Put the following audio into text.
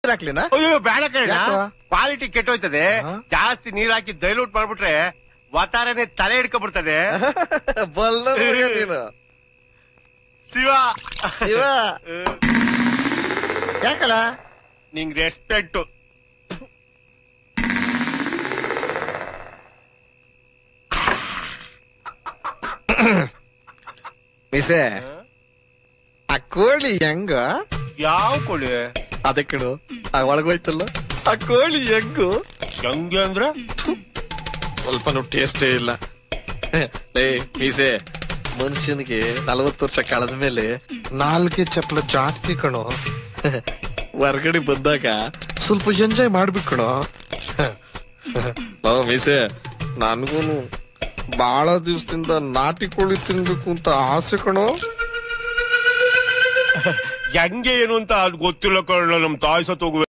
ಮಾತ್ರ ಹಾಕ್ಲಿನಾ ಅಯ್ಯೋ ಬೇಡ ಕಣ ಯಾಕೋ? ಕ್ವಾಲಿಟಿ ಕೆಟ್ಟೋಯ್ತದೆ ಹಾ? ಜಾಸ್ತಿ ನೀರ್ ಹಾಕಿ ಡೈಲ್ಯೂಟ್ ಮಾಡ್ಬಿಟ್ರೆ ವಾತಾರನೆ ತಲೆ ಹಿಡ್ಕೊಂಡ್ಬಿಡ್ತದೆ ಬಲ್ಲರ್ ಮಗ ನೀನು ಶಿವ ಶಿವ ಯಾಕಲ್ಲ ನಿಂಗ್ ರೆಸ್ಪೆಕ್ಟ್ ಮಿಸೆ ಆ ಕೋಳಿ ಹೆಂಗ ಯಾವ ಕೋಳಿ ಅದೇ ಕಡು ಆ ಒಳಗೋಯ್ತಲ್ಲ ಆ ಕೋಳಿ ಹೆಂಗು ಹೆಂಗೆ ಅಂದ್ರ ಸ್ವಲ್ಪನೂ ಟೇಸ್ಟೇ ಇಲ್ಲ ಲೇ ಮೀಸೆ ಮನುಷ್ಯನಿಗೆ ನಲವತ್ತು ವರ್ಷ ಕಳೆದ ಮೇಲೆ ನಾಲ್ಕೆ ಚಪ್ಪಲ ಜಾಸ್ತಿ ಕಣೋ ಹೊರಗಡೆ ಬಂದಾಗ ಸ್ವಲ್ಪ ಎಂಜಾಯ್ ಮಾಡ್ಬೇಕು ಕಣೋ ಲೋ ಮೀಸೆ ನನ್ಗೂನು ಬಹಳ ದಿವಸದಿಂದ ನಾಟಿ ಕೋಳಿ ತಿನ್ಬೇಕು ಅಂತ ಆಸೆ ಕಣೋ ಹೆಂಗೆ ಏನು ಅಂತ ಅದ್ ಗೊತ್ತಿಲ್ಲ ಕಣ ನಮ್ ತಾಯಿ ಸತ್ತೋಗುವೆ